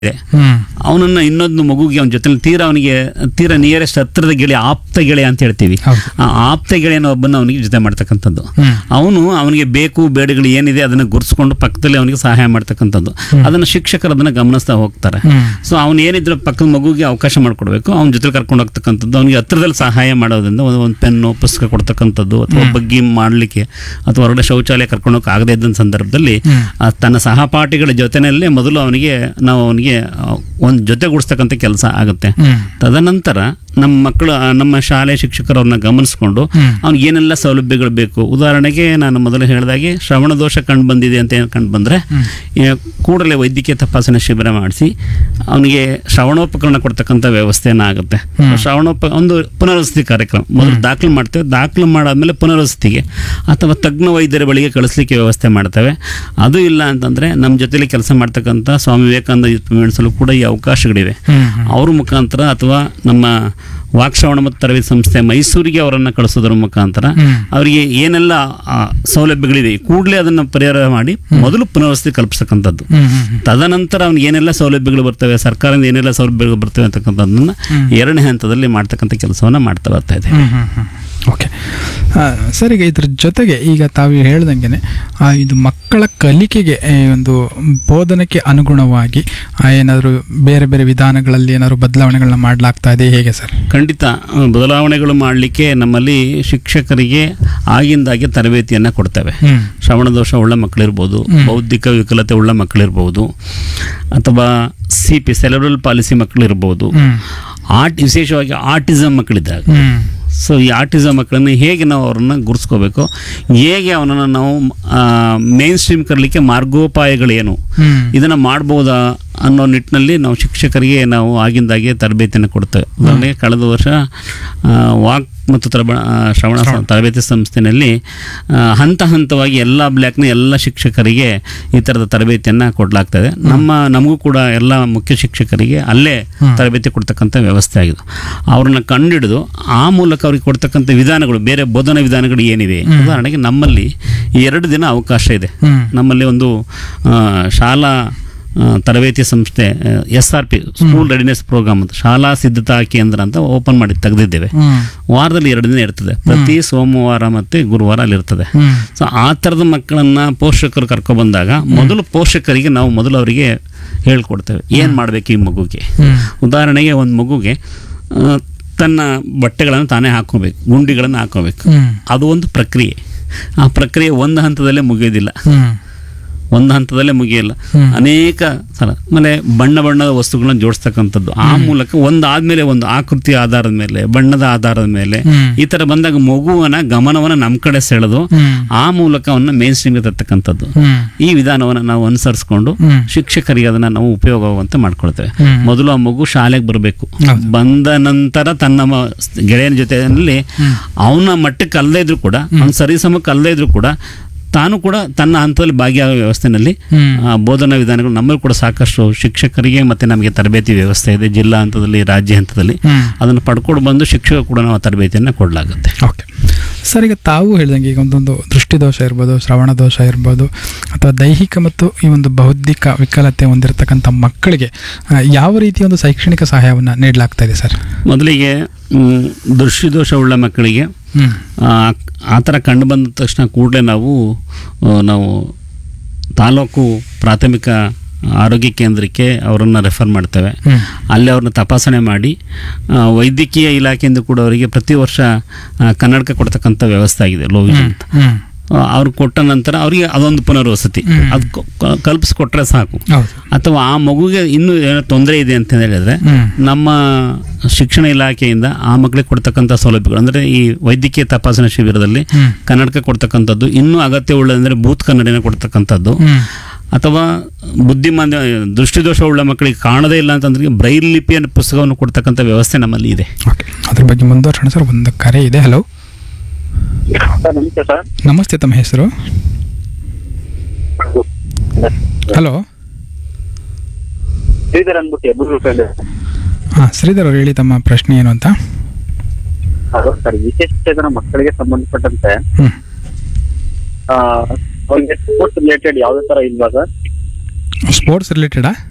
ಇದೆ ಹ್ಮ್ ಅವನನ್ನ ಇನ್ನೊಂದು ಮಗುಗೆ ಅವನ ಜೊತೆ ತೀರಾ ಅವನಿಗೆ ತೀರಾ ನಿಯರೆಸ್ಟ್ ಹತ್ತಿರದ ಗೆಳೆಯ ಆಪ್ತ ಗೆಳೆಯ ಅಂತ ಹೇಳ್ತೀವಿ ಹೌದು ಆ ಆಪ್ತ ಗೆಳೆಯನ ಒಬ್ಬನ ಅವನಿಗೆ ಜೊತೆ ಮಾಡ್ತಕ್ಕಂಥದ್ದು ಹ್ಮ್ ಅವನು ಅವನಿಗೆ ಬೇಕು ಬೇಡಗಳು ಏನಿದೆ ಅದನ್ನು ಗುರ್ಸ್ಕೊಂಡು ಪಕ್ಕದಲ್ಲಿ ಅವನಿಗೆ ಸಹಾಯ ಮಾಡ್ತಕ್ಕಂಥದ್ದು ಅದನ್ನು ಶಿಕ್ಷಕರು ಅದನ್ನು ಗಮನಿಸ್ತಾ ಹೋಗ್ತಾರೆ ಹ್ಮ್ ಸೊ ಅವನು ಏನಿದ್ರು ಪಕ್ಕದ ಮಗುಗೆ ಅವಕಾಶ ಮಾಡಿಕೊಡ್ಬೇಕು ಅವನ ಜೊತೆ ಕರ್ಕೊಂಡು ಹೋಗ್ತಕ್ಕಂಥದ್ದು ಅವನಿಗೆ ಹತ್ರದಲ್ಲಿ ಸಹಾಯ ಮಾಡೋದ್ರಿಂದ ಒಂದು ಒಂದು ಪೆನ್ನು ಪುಸ್ತಕ ಕೊಡ್ತಕ್ಕಂಥದ್ದು ಅಥವಾ ಬಗ್ಗಿ ಮಾಡಲಿಕ್ಕೆ ಅಥವಾ ಹೊರಗಡೆ ಶೌಚಾಲಯ ಕರ್ಕೊಂಡು ಹೋಗಕ್ಕೆ ಆಗದೇ ಇದ್ದ ಸಂದರ್ಭದಲ್ಲಿ ಹ್ಮ್. ಆ ತನ್ನ ಸಹಪಾಠಿಗಳ ಜೊತೆನಲ್ಲೇ ಮೊದಲು ಅವನಿಗೆ ನಾವು ಅವನಿಗೆ ಒಂದು ಜೊತೆಗೂಡಿಸ್ತಕ್ಕಂಥ ಕೆಲಸ ಆಗುತ್ತೆ ಹ್ಮ್ ತದನಂತರ ನಮ್ಮ ಮಕ್ಕಳು ಆ, ನಮ್ಮ ಶಾಲೆ ಶಿಕ್ಷಕರು ಅವ್ರನ್ನ ಗಮನಿಸ್ಕೊಂಡು ಹ್ಮ್. ಅವ್ನಿಗೆ ಏನೆಲ್ಲ ಸೌಲಭ್ಯಗಳು ಬೇಕು ಉದಾಹರಣೆಗೆ ನಾನು ಮೊದಲು ಹೇಳಿದಾಗೆ ಶ್ರವಣ ದೋಷ ಕಂಡು ಬಂದಿದೆ ಅಂತ ಏನು ಕಂಡು ಬಂದರೆ ಕೂಡಲೇ ವೈದ್ಯಕೀಯ ತಪಾಸಣೆ ಶಿಬಿರ ಮಾಡಿಸಿ ಅವನಿಗೆ ಶ್ರವಣೋಪಕರಣ ಕೊಡ್ತಕ್ಕಂಥ ವ್ಯವಸ್ಥೆನ ಆಗುತ್ತೆ ಶ್ರವಣೋಪ ಒಂದು ಪುನರ್ವಸತಿ ಕಾರ್ಯಕ್ರಮ ಮೊದಲು ದಾಖಲು ಮಾಡ್ತೇವೆ ದಾಖಲು ಮಾಡಾದ್ಮೇಲೆ ಪುನರ್ವಸತಿಗೆ ಅಥವಾ ತಜ್ಞ ವೈದ್ಯರ ಬಳಿಗೆ ಕಳಿಸ್ಲಿಕ್ಕೆ ವ್ಯವಸ್ಥೆ ಮಾಡ್ತೇವೆ ಅದು ಇಲ್ಲ ಅಂತಂದರೆ ನಮ್ಮ ಜೊತೆಲಿ ಕೆಲಸ ಮಾಡ್ತಕ್ಕಂಥ ಸ್ವಾಮಿ ವಿವೇಕಾನಂದ ಯೂತ್ ಮೆಣಸಲು ಕೂಡ ಈ ಅವಕಾಶಗಳಿವೆ ಹ್ಮ್ ಅವ್ರ ಮುಖಾಂತರ ಅಥವಾ ನಮ್ಮ ವಾಕ್ಶ್ರವಣ ಮತ್ತು ತರಬೇತಿ ಸಂಸ್ಥೆ ಮೈಸೂರಿಗೆ ಅವರನ್ನು ಕಳಿಸೋದ್ರ ಮುಖಾಂತರ ಹ್ಮ್. ಅವರಿಗೆ ಏನೆಲ್ಲ ಆ, ಸೌಲಭ್ಯಗಳಿವೆ ಕೂಡಲೇ ಅದನ್ನು ಪರಿಹಾರ ಮಾಡಿ ಮೊದಲು ಪುನರ್ವಸತಿ ಕಲ್ಪಿಸ್ತಕ್ಕಂಥದ್ದು ಹ್ಮ್ ಹ್ಮ್ ತದನಂತರ ಅವ್ನಿಗೆ ಏನೆಲ್ಲ ಸೌಲಭ್ಯಗಳು ಬರ್ತವೆ ಸರ್ಕಾರದಿಂದ ಏನೆಲ್ಲ ಸೌಲಭ್ಯಗಳು ಬರ್ತವೆ ಅಂತಕ್ಕಂಥದ್ದನ್ನ ಎರಡನೇ ಹಂತದಲ್ಲಿ ಮಾಡ್ತಕ್ಕಂಥ ಕೆಲಸವನ್ನ ಮಾಡ್ತಾ ಬರ್ತಾ ಇದೆ ಹ್ಮ್ ಹ್ಮ್ ಹ್ಮ್ ಓಕೆ ಸರ್ ಈಗ ಇದ್ರ ಜೊತೆಗೆ ಈಗ ತಾವು ಹೇಳ್ದಂಗೆ ಇದು ಮಕ್ಕಳ ಕಲಿಕೆಗೆ ಆ, ಒಂದು ಬೋಧನೆಗೆ ಅನುಗುಣವಾಗಿ ಏನಾದರೂ ಬೇರೆ ಬೇರೆ ವಿಧಾನಗಳಲ್ಲಿ ಏನಾದರೂ ಬದಲಾವಣೆಗಳನ್ನ ಮಾಡಲಾಗ್ತಾ ಇದೆ ಹೇಗೆ ಸರ್ ಖಂಡಿತ ಆ, ಬದಲಾವಣೆಗಳು ಮಾಡಲಿಕ್ಕೆ ನಮ್ಮಲ್ಲಿ ಶಿಕ್ಷಕರಿಗೆ ಆಗಿಂದಾಗೆ ತರಬೇತಿಯನ್ನು ಕೊಡ್ತೇವೆ ಹ್ಮ್ ಶ್ರವಣ ದೋಷ ಉಳ್ಳ ಮಕ್ಕಳಿರ್ಬೋದು ಬೌದ್ಧಿಕ ವಿಕಲತೆ ಉಳ್ಳ ಮಕ್ಕಳಿರ್ಬೋದು ಅಥವಾ ಸಿ ಪಿ ಸೆಲೆಬ್ರಲ್ ಪಾಲಿಸಿ ಮಕ್ಕಳಿರ್ಬೋದು ಹ್ಮ್ ಆರ್ಟ್ ವಿಶೇಷವಾಗಿ ಆಟಿಸಮ್ ಮಕ್ಕಳಿದ್ದಾಗ ಹ್ಮ್ ಸೊ ಈ ಆಟಿಸಮ್ ಮಕ್ಕಳನ್ನ ಹೇಗೆ ನಾವು ಅವ್ರನ್ನ ಗುರುಸ್ಕೋಬೇಕು ಹೇಗೆ ಅವನನ್ನು ನಾವು ಮೇನ್ ಸ್ಟ್ರೀಮ್ ಕರಲಿಕ್ಕೆ ಮಾರ್ಗೋಪಾಯಗಳೇನು ಹ್ಮ್ ಇದನ್ನು ಮಾಡ್ಬೋದಾ ಅನ್ನೋ ನಿಟ್ಟಿನಲ್ಲಿ ನಾವು ಶಿಕ್ಷಕರಿಗೆ ನಾವು ಆಗಿಂದಾಗೆ ತರಬೇತಿಯನ್ನು ಕೊಡ್ತೇವೆ ಉದಾಹರಣೆಗೆ ಕಳೆದ ವರ್ಷ ಆ, ವಾಕ್ ಮತ್ತು ತರಬ ಆ, ಶ್ರವಣ ಸ- ತರಬೇತಿ ಸಂಸ್ಥೆಯಲ್ಲಿ ಆ, ಹಂತ ಹಂತವಾಗಿ ಎಲ್ಲ ಬ್ಲ್ಯಾಕ್ನ ಎಲ್ಲ ಶಿಕ್ಷಕರಿಗೆ ಈ ಥರದ ತರಬೇತಿಯನ್ನು ಕೊಡಲಾಗ್ತದೆ ನಮ್ಮ ನಮಗೂ ಕೂಡ ಎಲ್ಲ ಮುಖ್ಯ ಶಿಕ್ಷಕರಿಗೆ ಅಲ್ಲೇ ತರಬೇತಿ ಕೊಡ್ತಕ್ಕಂಥ ವ್ಯವಸ್ಥೆ ಆಗಿದೆ ಅವ್ರನ್ನ ಕಂಡಿಡಿದು ಆ ಮೂಲಕ ಅವ್ರಿಗೆ ಕೊಡ್ತಕ್ಕಂಥ ವಿಧಾನಗಳು ಬೇರೆ ಬೋಧನಾ ವಿಧಾನಗಳು ಏನಿವೆ ಉದಾಹರಣೆಗೆ ನಮ್ಮಲ್ಲಿ ಎರಡು ದಿನ ಅವಕಾಶ ಇದೆ ಹ್ಮ್ ನಮ್ಮಲ್ಲಿ ಒಂದು ಆ, ಶಾಲಾ ಆ, ತರಬೇತಿ ಸಂಸ್ಥೆ S R P school readiness programme ಅಂತ ಶಾಲಾ ಸಿದ್ಧತಾ ಕೇಂದ್ರ ಅಂತ ಓಪನ್ ಮಾಡಿ ತೆಗೆದಿದ್ದೇವೆ ಹ್ಮ್ ವಾರದಲ್ಲಿ ಎರಡು ದಿನ ಇರ್ತದೆ ಪ್ರತಿ ಸೋಮವಾರ ಮತ್ತು ಗುರುವಾರ ಅಲ್ಲಿ ಇರ್ತದೆ ಹ್ಮ್ ಸೊ ಆ ಥರದ ಮಕ್ಕಳನ್ನ ಪೋಷಕರು ಕರ್ಕೊಬಂದಾಗ ಮೊದಲು ಪೋಷಕರಿಗೆ ನಾವು ಮೊದಲು ಅವರಿಗೆ ಹೇಳ್ಕೊಡ್ತೇವೆ ಏನು ಮಾಡಬೇಕು ಈ ಮಗುಗೆ ಹ್ಮ್ ಉದಾಹರಣೆಗೆ ಒಂದು ಮಗುಗೆ ಆ, ತನ್ನ ಬಟ್ಟೆಗಳನ್ನು ತಾನೇ ಹಾಕೋಬೇಕು ಗುಂಡಿಗಳನ್ನು ಹಾಕೋಬೇಕು ಹ್ಮ್ ಅದು ಒಂದು ಪ್ರಕ್ರಿಯೆ ಆ ಪ್ರಕ್ರಿಯೆ ಒಂದು ಹಂತದಲ್ಲೇ ಮುಗಿಯೋದಿಲ್ಲ ಹ್ಮ್ ಒಂದು ಹಂತದಲ್ಲೇ ಮುಗಿಯಲ್ಲ ಹ್ಮ್. ಅನೇಕ ಸಲ ಆಮೇಲೆ ಬಣ್ಣ ಬಣ್ಣದ ವಸ್ತುಗಳನ್ನ ಜೋಡಿಸ್ತಕ್ಕಂಥದ್ದು ಆ ಮೂಲಕ ಒಂದು ಆದ್ಮೇಲೆ ಒಂದು ಆಕೃತಿ ಆಧಾರದ ಮೇಲೆ ಬಣ್ಣದ ಆಧಾರದ ಮೇಲೆ ಹ್ಮ್. ಈ ಥರ ಬಂದಾಗ ಮಗುವನ ಗಮನವನ್ನು ನಮ್ಮ ಕಡೆ ಸೆಳೆದು ಹ್ಮ್ ಆ ಮೂಲಕ ಅವನ್ನ ಮೇನ್ ಸ್ಟ್ರೀಮ್ಗೆ ತರ್ತಕ್ಕಂಥದ್ದು ಹ್ಮ್ ಈ ವಿಧಾನವನ್ನು ನಾವು ಅನುಸರಿಸ್ಕೊಂಡು ಹ್ಮ್ ಶಿಕ್ಷಕರಿಗೆ ಅದನ್ನ ನಾವು ಉಪಯೋಗವಂತ ಮಾಡ್ಕೊಳ್ತೇವೆ ಹ್ಮ್. ಮೊದಲು ಆ ಮಗು ಶಾಲೆಗೆ ಬರಬೇಕು ಹೌದು. ಬಂದ ನಂತರ ತನ್ನ ಮ- ಗೆಳೆಯನ ಜೊತೆಯಲ್ಲಿ ಅವನ ಮಟ್ಟಕ್ಕೆ ಅಲ್ಲದೇ ಇದ್ರು ಕೂಡ ಅವ್ನ ಸರಿಸಮಕ್ಕೆ ಅಲ್ಲದೇ ಇದ್ರು ಕೂಡ ತಾನು ಕೂಡ ತನ್ನ ಹಂತದಲ್ಲಿ ಭಾಗಿಯಾಗೋ ವ್ಯವಸ್ಥೆನಲ್ಲಿ ಹ್ಮ್ ಆ, ಬೋಧನಾ ವಿಧಾನಗಳು ನಮ್ಮಲ್ಲಿ ಕೂಡ ಸಾಕಷ್ಟು ಶಿಕ್ಷಕರಿಗೆ ಮತ್ತು ನಮಗೆ ತರಬೇತಿ ವ್ಯವಸ್ಥೆ ಇದೆ ಜಿಲ್ಲಾ ಹಂತದಲ್ಲಿ ರಾಜ್ಯ ಹಂತದಲ್ಲಿ ಹ್ಮ್ ಅದನ್ನು ಪಡ್ಕೊಂಡು ಬಂದು ಶಿಕ್ಷಕ ಕೂಡ ನಾವು ಆ ತರಬೇತಿಯನ್ನು ಕೊಡಲಾಗುತ್ತೆ ಓಕೆ ಸರ್ ಈಗ ತಾವು ಹೇಳ್ದಂಗೆ ಈಗ ಒಂದೊಂದು ದೃಷ್ಟಿದೋಷ ಇರ್ಬೋದು ಶ್ರವಣ ದೋಷ ಇರ್ಬೋದು ಅಥವಾ ದೈಹಿಕ ಮತ್ತು ಈ ಒಂದು ಬೌದ್ಧಿಕ ವಿಕಲತೆ ಹೊಂದಿರತಕ್ಕಂಥ ಮಕ್ಕಳಿಗೆ ಆ, ಯಾವ ರೀತಿಯ ಒಂದು ಶೈಕ್ಷಣಿಕ ಸಹಾಯವನ್ನು ನೀಡಲಾಗ್ತಾ ಇದೆ ಸರ್ ಮೊದಲಿಗೆ ಮ್, ದೃಷ್ಟಿದೋಷ ಉಳ್ಳ ಮಕ್ಕಳಿಗೆ ಹ್ಮ್ ಆ ಆ ಥರ ಕಂಡು ಬಂದ ತಕ್ಷಣ ಕೂಡಲೇ ನಾವು ಆ, ನಾವು ತಾಲೂಕು ಪ್ರಾಥಮಿಕ ಆರೋಗ್ಯ ಕೇಂದ್ರಕ್ಕೆ ಅವರನ್ನು ರೆಫರ್ ಮಾಡ್ತೇವೆ ಹ್ಮ್ ಅಲ್ಲಿ ಅವ್ರನ್ನ ತಪಾಸಣೆ ಮಾಡಿ ಆ, ವೈದ್ಯಕೀಯ ಇಲಾಖೆಯಿಂದ ಕೂಡ ಅವರಿಗೆ ಪ್ರತಿ ವರ್ಷ ಆ, ಕನ್ನಡಕ ಕೊಡ್ತಕ್ಕಂಥ ವ್ಯವಸ್ಥೆ ಆಗಿದೆ ಲೋ ವಿಷನ್ ಅಂತ ಹ್ಮ್ ಅವ್ರು ಕೊಟ್ಟ ನಂತರ ಅವರಿಗೆ ಅದೊಂದು ಪುನರ್ವಸತಿ ಹ್ಮ್. ಅದು ಕ- ಕ- ಕಲ್ಪಿಸ್ಕೊಟ್ರೆ ಸಾಕು ಹೌದು ಅಥವಾ ಆ ಮಗುಗೆ ಇನ್ನೂ ಏನೋ ತೊಂದರೆ ಇದೆ ಅಂತ ಹೇಳಿದ್ರೆ ಹ್ಮ್ ನಮ್ಮ ಶಿಕ್ಷಣ ಇಲಾಖೆಯಿಂದ ಆ ಮಕ್ಕಳಿಗೆ ಕೊಡ್ತಕ್ಕಂಥ ಸೌಲಭ್ಯಗಳು ಅಂದರೆ ಈ ವೈದ್ಯಕೀಯ ತಪಾಸಣಾ ಶಿಬಿರದಲ್ಲಿ ಹ್ಮ್ ಕನ್ನಡಕ ಕೊಡ್ತಕ್ಕಂಥದ್ದು ಇನ್ನೂ ಅಗತ್ಯ ಉಳ್ಳದಂದರೆ ಬೂತ್ ಕನ್ನಡಿನ ಕೊಡ್ತಕ್ಕಂಥದ್ದು ಹ್ಮ್ ಅಥವಾ ಬುದ್ಧಿಮಾಂದ್ಯ ದೃಷ್ಟಿದೋಷ ಉಳ್ಳ ಮಕ್ಕಳಿಗೆ ಕಾಣದೇ ಇಲ್ಲ ಅಂತಂದ್ರೆ ಬ್ರೈಲ್ ಲಿಪಿಯ ಪುಸ್ತಕವನ್ನು ಕೊಡ್ತಕ್ಕಂಥ ವ್ಯವಸ್ಥೆ ನಮ್ಮಲ್ಲಿ ಇದೆ ಓಕೆ ಅದ್ರ ಬಗ್ಗೆ ಮುಂದುವರ್ಸೋಣ ಸರ್ ಒಂದು ಕರೆ ಇದೆ ಹಲೋ ಸರ್ ನಮಸ್ತೆ ಸರ್ ನಮಸ್ತೆ ತಮ್ಮ ಹೆಸರು ಹಲೋ ಶ್ರೀಧರ್ ಅಂದ್ಬಿಟ್ಟು ಬುರ್ರು ಫ್ರೆಂಡ್ ಹಾಂ ಶ್ರೀಧರ್ ಅವ್ರು ಹೇಳಿ ತಮ್ಮ ಪ್ರಶ್ನೆ ಏನು ಅಂತ ಹಲೋ ಸರ್ ವಿಶೇಷ ಚೇತನ ಮಕ್ಕಳಿಗೆ ಸಂಬಂಧಪಟ್ಟಂತೆ ಹ್ಮ್ ಆ, ಅವ್ರಿಗೆ ಸ್ಪೋರ್ಟ್ಸ್ ರಿಲೇಟೆಡ್ ಯಾವುದೇ ತರ ಇಲ್ವಾ ಸರ್ ಸ್ಪೋರ್ಟ್ಸ್ ರಿಲೇಟೆಡಾ